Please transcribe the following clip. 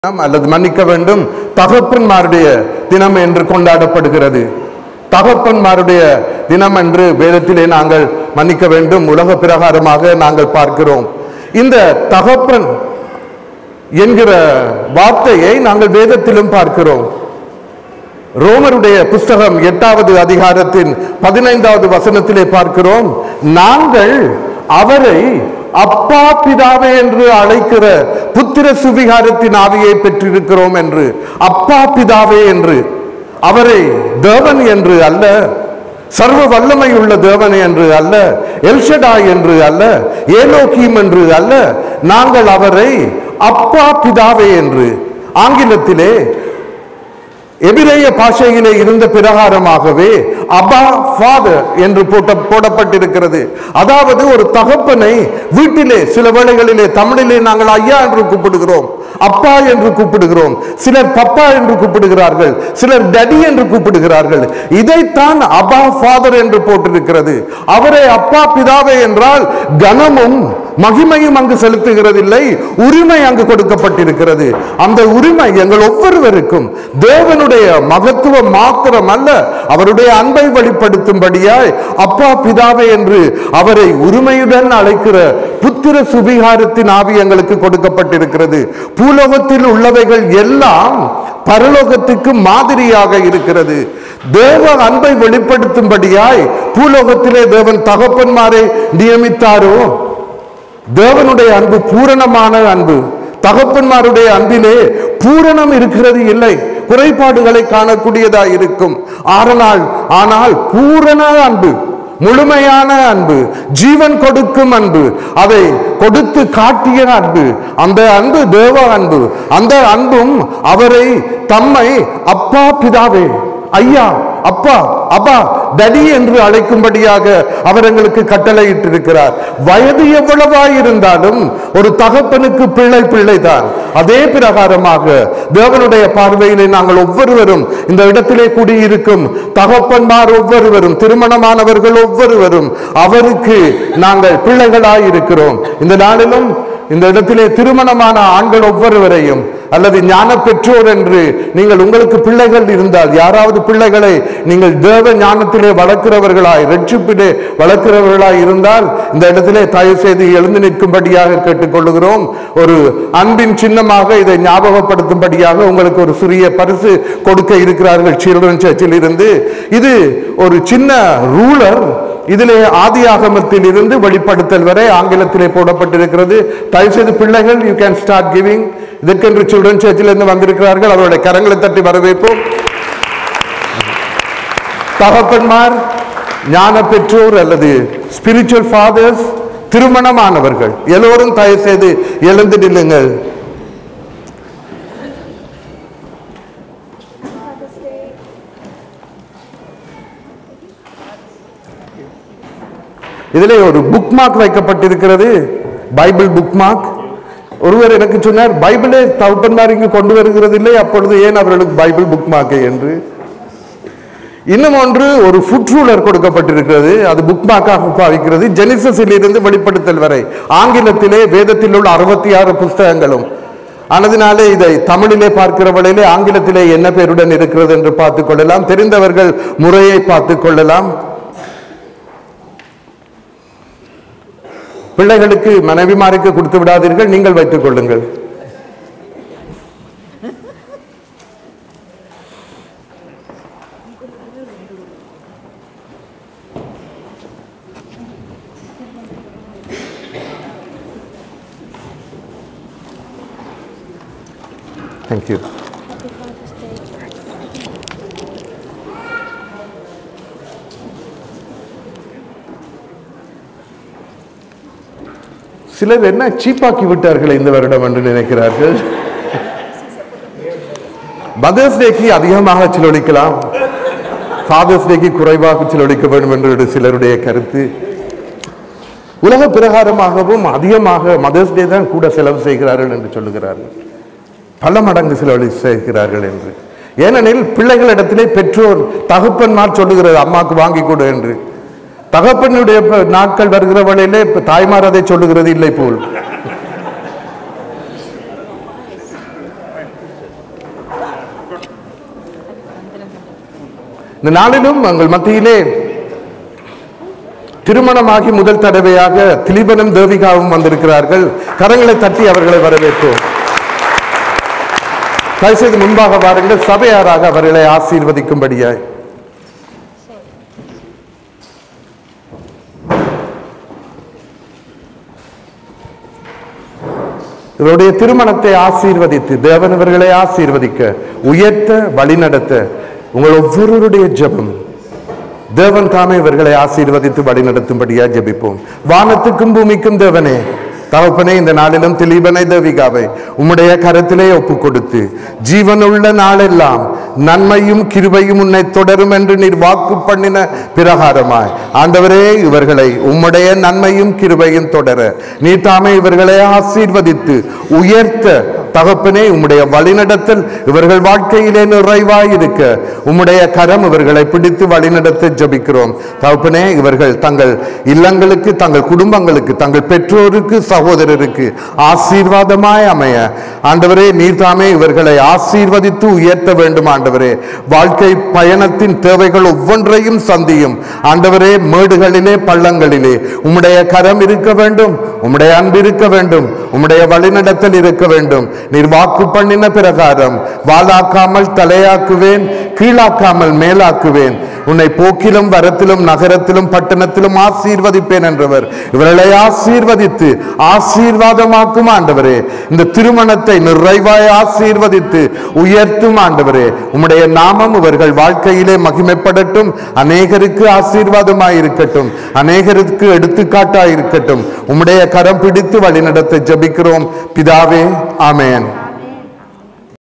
தினம் அல்லது மன்னிக்க வேண்டும் தகப்பன்மாருடைய தினம் என்று கொண்டாடப்படுகிறது தகப்பன்மாருடைய தினம் என்று வேதத்திலே நாங்கள் மன்னிக்க வேண்டும் உலக பிரகாரமாக நாங்கள் பார்க்கிறோம் இந்த தகப்பன் என்கிற வார்த்தையை நாங்கள் வேதத்திலும் பார்க்கிறோம் ரோமருடைய புஸ்தகம் எட்டாவது அதிகாரத்தின் பதினைந்தாவது வசனத்திலே பார்க்கிறோம் நாங்கள் அவரை அப்பா பிதாவே என்று அழைக்கிற புத்திர சுவிகாரத்தின் ஆவியை பெற்றிருக்கிறோம் என்று அப்பா பிதாவே என்று அவரை தேவன் என்று அல்ல சர்வ வல்லமை உள்ள தேவன் என்று அல்ல எல்ஷடா என்று அல்ல ஏலோகீம் என்று அல்ல நாங்கள் அவரை அப்பா பிதாவே என்று ஆங்கிலத்திலே எபிரேய பாஷையிலே இருந்த பிரகாரமாகவே அபா ஃபாதர் என்று போட்ட போடப்பட்டிருக்கிறது அதாவது ஒரு தகப்பனை வீட்டிலே சில வேளைகளிலே தமிழிலே நாங்கள் ஐயா என்று கூப்பிடுகிறோம் அப்பா என்று கூப்பிடுகிறோம் சிலர் பப்பா என்று கூப்பிடுகிறார்கள் சிலர் டடி என்று கூப்பிடுகிறார்கள் இதைத்தான் அபா ஃபாதர் என்று போட்டிருக்கிறது அவரை அப்பா பிதாவே என்றால் கனமும் மகிமையும் அங்கு செலுத்துகிறதில்லை உரிமை அங்கு கொடுக்கப்பட்டிருக்கிறது அந்த உரிமை எங்கள் ஒவ்வொருவருக்கும் தேவனுடைய மகத்துவம் மாத்திரம் அல்ல அவருடைய அன்பை வெளிப்படுத்தும்படியாய் அப்பா பிதாவே என்று அவரை உரிமையுடன் அழைக்கிற புத்திர சுவிகாரத்தின் ஆவி எங்களுக்கு கொடுக்கப்பட்டிருக்கிறது பூலோகத்தில் உள்ளவைகள் எல்லாம் பரலோகத்துக்கு மாதிரியாக இருக்கிறது தேவ அன்பை வெளிப்படுத்தும்படியாய் பூலோகத்திலே தேவன் தகப்பன்மாரை நியமித்தாரோ தேவனுடைய அன்பு பூரணமான அன்பு தகப்பன்மாருடைய அன்பிலே பூரணம் இருக்கிறது இல்லை குறைபாடுகளை காணக்கூடியதா இருக்கும் ஆனால் ஆனால் பூரண அன்பு முழுமையான அன்பு ஜீவன் கொடுக்கும் அன்பு அதை கொடுத்து காட்டிய அன்பு அந்த அன்பு தேவ அன்பு அந்த அன்பும் அவரை தம்மை அப்பா பிதாவே ஐயா அப்பா அப்பா டடி என்று அழைக்கும்படியாக அவர் எங்களுக்கு கட்டளையிட்டிருக்கிறார் வயது எவ்வளவாய் இருந்தாலும் ஒரு தகப்பனுக்கு பிள்ளை பிள்ளைதான் அதே பிரகாரமாக தேவனுடைய பார்வையிலே நாங்கள் ஒவ்வொருவரும் இந்த இடத்திலே கூடியிருக்கும் தகப்பன்மார் ஒவ்வொருவரும் திருமணமானவர்கள் ஒவ்வொருவரும் அவருக்கு நாங்கள் பிள்ளைகளாய் இருக்கிறோம் இந்த நாளிலும் இந்த இடத்திலே திருமணமான ஆண்கள் ஒவ்வொருவரையும் அல்லது ஞான பெற்றோர் என்று நீங்கள் உங்களுக்கு பிள்ளைகள் இருந்தால் யாராவது பிள்ளைகளை நீங்கள் தேவ ஞானத்திலே வளர்க்கிறவர்களாய் ரட்சிப்பிலே வளர்க்கிறவர்களாய் இருந்தால் இந்த இடத்திலே தயவு செய்து எழுந்து நிற்கும்படியாக கேட்டுக்கொள்கிறோம் ஒரு அன்பின் சின்னமாக இதை ஞாபகப்படுத்தும்படியாக உங்களுக்கு ஒரு சிறிய பரிசு கொடுக்க இருக்கிறார்கள் சில்ட்ரன் சர்ச்சில் இருந்து இது ஒரு சின்ன ரூலர் இதிலே ஆதி ஆகமத்தில் இருந்து வெளிப்படுத்தல் வரை ஆங்கிலத்திலே போடப்பட்டிருக்கிறது தயவுசெய்து பிள்ளைகள் யூ கேன் ஸ்டார்ட் கிவிங் இதற்கென்று சில்ட்ரன் சர்ச்சில் இருந்து வந்திருக்கிறார்கள் அவருடைய கரங்களை தட்டி வரவேற்போம் தகப்பன்மார் ஞான பெற்றோர் அல்லது ஸ்பிரிச்சுவல் ஃபாதர்ஸ் திருமணமானவர்கள் எல்லோரும் தயவு செய்து எழுந்து நில்லுங்கள் இதிலே ஒரு புக் மார்க் வைக்கப்பட்டிருக்கிறது பைபிள் புக் மார்க் ஒருவர் எனக்கு சொன்னார் பைபிளே தகப்பன்மார் இங்கு கொண்டு வருகிறது இல்லை அப்பொழுது ஏன் அவர்களுக்கு பைபிள் புக் மார்க்கை என்று இன்னும் ஒன்று ஒரு ஃபுட் ரூலர் கொடுக்கப்பட்டிருக்கிறது அது புக் மார்க்காக பாவிக்கிறது ஜெனிசஸில் இருந்து வெளிப்படுத்தல் வரை ஆங்கிலத்திலே வேதத்தில் உள்ள அறுபத்தி ஆறு புஸ்தகங்களும் ஆனதினாலே இதை தமிழிலே பார்க்கிற வேளையிலே ஆங்கிலத்திலே என்ன பேருடன் இருக்கிறது என்று பார்த்துக் கொள்ளலாம் தெரிந்தவர்கள் முறையை பார்த்துக் கொள்ளலாம் பிள்ளைகளுக்கு மனைவிமாருக்கு கொடுத்து விடாதீர்கள் நீங்கள் வைத்துக் கொள்ளுங்கள் தேங்க்யூ சிலர் என்ன சீப்பாக்கி விட்டார்கள் இந்த வருடம் என்று நினைக்கிறார்கள் மதர்ஸ் டேக்கு அதிகமாக செலவழிக்கலாம் ஃபாதர்ஸ் டேக்கு குறைவாக செலவழிக்க வேண்டும் என்று சிலருடைய கருத்து உலக பிரகாரமாகவும் அதிகமாக மதர்ஸ் டே தான் கூட செலவு செய்கிறார்கள் என்று சொல்லுகிறார்கள் பல மடங்கு செலவழி செய்கிறார்கள் என்று ஏனெனில் பிள்ளைகளிடத்திலே பெற்றோர் தகப்பன்மார் சொல்லுகிறது அம்மாக்கு வாங்கி கொடு என்று தகப்பனுடைய ப- நாட்கள் வருகிற வழியிலே இப்ப தாய்மார் அதை சொல்லுகிறது இல்லை போல் இந்த நாளிலும் எங்கள் மத்தியிலே திருமணமாகி முதல் தடவையாக திலீபனும் தேவிகாவும் வந்திருக்கிறார்கள் கரங்களை தட்டி அவர்களை வரவேற்போம் தயவுசெய்து முன்பாக வாருங்கள் சபையாராக அவர்களை ஆசீர்வதிக்கும்படியாய் இவருடைய திருமணத்தை ஆசீர்வதித்து தேவன் இவர்களை ஆசீர்வதிக்க உயர்த்த வழிநடத்த உங்கள் ஒவ்வொருவருடைய ஜெபம் தேவன் தாமே இவர்களை ஆசீர்வதித்து வழிநடத்தும்படியா ஜெபிப்போம் வானத்துக்கும் பூமிக்கும் தேவனே தகப்பனே இந்த நாளிலும் திலீபனை தேவிகாவை உம்முடைய கரத்திலே ஒப்பு கொடுத்து ஜீவனுள்ள நாளெல்லாம் நன்மையும் கிருபையும் உன்னை தொடரும் என்று நீர் வாக்கு பண்ணின பிரகாரமாய் ஆண்டவரே இவர்களை உம்முடைய நன்மையும் கிருபையும் தொடர நீர் தாமே இவர்களை ஆசீர்வதித்து உயர்த்த தகப்பனே உம்முடைய வழிநடத்தல் இவர்கள் வாழ்க்கையிலே நிறைவாய் இருக்க உம்முடைய கரம் இவர்களை பிடித்து வழிநடத்த ஜபிக்கிறோம் தகப்பனே இவர்கள் தங்கள் இல்லங்களுக்கு தங்கள் குடும்பங்களுக்கு தங்கள் பெற்றோருக்கு சகோதரருக்கு ஆசீர்வாதமாய் அமைய ஆண்டவரே நீர் தாமே இவர்களை ஆசீர்வதித்து உயர்த்த வேண்டும் ஆண்டவரே வாழ்க்கை பயணத்தின் தேவைகள் ஒவ்வொன்றையும் சந்தியும் ஆண்டவரே மேடுகளிலே பள்ளங்களிலே உம்முடைய கரம் இருக்க வேண்டும் உம்முடைய அன்பு இருக்க வேண்டும் உம்முடைய வழிநடத்தல் இருக்க வேண்டும் நீர் வாக்கு பண்ணின பிரகாரம் வாளாக்காமல் தலையாக்குவேன் கீழாக்காமல் மேலாக்குவேன் உன்னை போக்கிலும் வரத்திலும் நகரத்திலும் பட்டணத்திலும் ஆசீர்வதிப்பேன் என்றவர் இவர்களை ஆசீர்வதித்து ஆசீர்வாதமாக்கும் ஆண்டவரே இந்த திருமணத்தை நிறைவாய் ஆசீர்வதித்து உயர்த்தும் ஆண்டவரே உம்முடைய நாமம் இவர்கள் வாழ்க்கையிலே மகிமைப்படட்டும் அநேகருக்கு ஆசீர்வாதமாய் இருக்கட்டும் அநேகருக்கு எடுத்துக்காட்டாய் இருக்கட்டும் உம்முடைய கரம் பிடித்து வழிநடத்த ஜெபிக்கிறோம் பிதாவே ஆமென்